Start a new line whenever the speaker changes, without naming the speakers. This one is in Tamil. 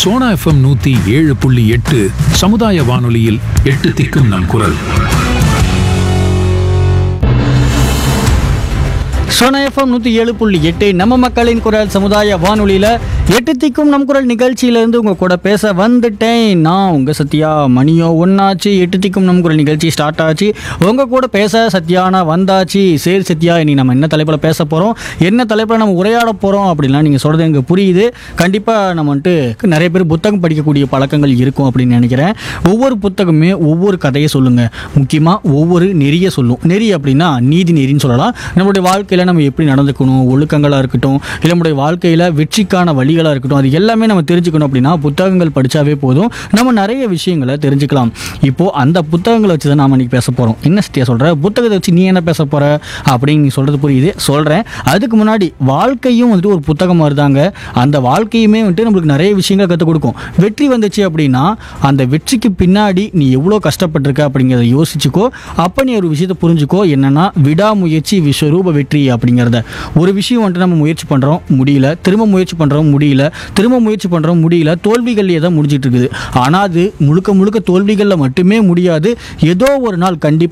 சோனா எஃப்எம் நூத்தி ஏழு புள்ளி எட்டு சமுதாய வானொலியில் எட்டு திக்கும் நம் குரல்
சோனா எஃப்எம் நூற்றி ஏழு புள்ளி எட்டு நம்ம மக்களின் குரல் சமுதாய வானொலியில் எட்டு திக்கும் நம் குரல் நிகழ்ச்சியிலேருந்து உங்கள் கூட பேச வந்துட்டேன் நான் உங்கள் சத்யா மணியோ ஒன்றாச்சு எட்டு திக்கும் நம் குரல் நிகழ்ச்சி ஸ்டார்ட் ஆச்சு உங்கள் கூட பேச சத்யானா வந்தாச்சு சரி சத்யா இனி நம்ம என்ன தலைப்பில் பேச போகிறோம் என்ன தலைப்பில் நம்ம உரையாட போகிறோம் அப்படின்லாம் நீங்கள் சொல்கிறது எனக்கு புரியுது கண்டிப்பாக நம்ம வந்துட்டு நிறைய பேர் புத்தகம் படிக்கக்கூடிய பழக்கங்கள் இருக்கும் அப்படின்னு நினைக்கிறேன் ஒவ்வொரு புத்தகமே ஒவ்வொரு கதையை சொல்லுங்கள் முக்கியமாக ஒவ்வொரு நெறிய சொல்லும் நெறி அப்படின்னா நீதி நெறின்னு சொல்லலாம் நம்மளுடைய வாழ்க்கையில் நம்ம எப்படி நடந்துக்கணும் ஒழுக்கங்களாக இருக்கட்டும் இல்லை நம்முடைய வாழ்க்கையில் வெற்றிக்கான வழிகளாக இருக்கட்டும் அது எல்லாமே நம்ம தெரிஞ்சுக்கணும் அப்படின்னா புத்தகங்கள் படித்தாவே போதும் நம்ம நிறைய விஷயங்களை தெரிஞ்சுக்கலாம் இப்போது அந்த புத்தகங்களை வச்சு தான் நாம இன்னைக்கு பேச போகிறோம் என்ன சத்தியா சொல்கிற புத்தகத்தை வச்சு நீ என்ன பேச போகிற அப்படின்னு நீ சொல்கிறது புரியுது சொல்கிறேன் அதுக்கு முன்னாடி வாழ்க்கையும் வந்துட்டு ஒரு புத்தகம் வருதாங்க அந்த வாழ்க்கையுமே வந்துட்டு நம்மளுக்கு நிறைய விஷயங்களை கற்றுக் கொடுக்கும் வெற்றி வந்துச்சு அப்படின்னா அந்த வெற்றிக்கு பின்னாடி நீ எவ்வளோ கஷ்டப்பட்டிருக்க அப்படிங்கிறத யோசிச்சுக்கோ அப்போ நீ ஒரு விஷயத்தை புரிஞ்சுக்கோ என்னன்னா விடாமுயற்சி விஸ்வரூப வெற்றி அப்படிங்கிறத ஒரு விஷயம் வந்துட்டு நம்ம முயற்சி பண்ணுறோம் முடியல திரும்ப முயற்சி பண்ணுறோம் முடியல திரும்ப முயற்சி பண்ணுறோம் முடியல தோல்விகள்லேயே தான் முடிஞ்சிட்டு இருக்குது ஆனால் அது முழுக்க முழுக்க தோல்விகளில் மட்டுமே முடியாது ஏதோ ஒரு நாள் கண்டிப்பாக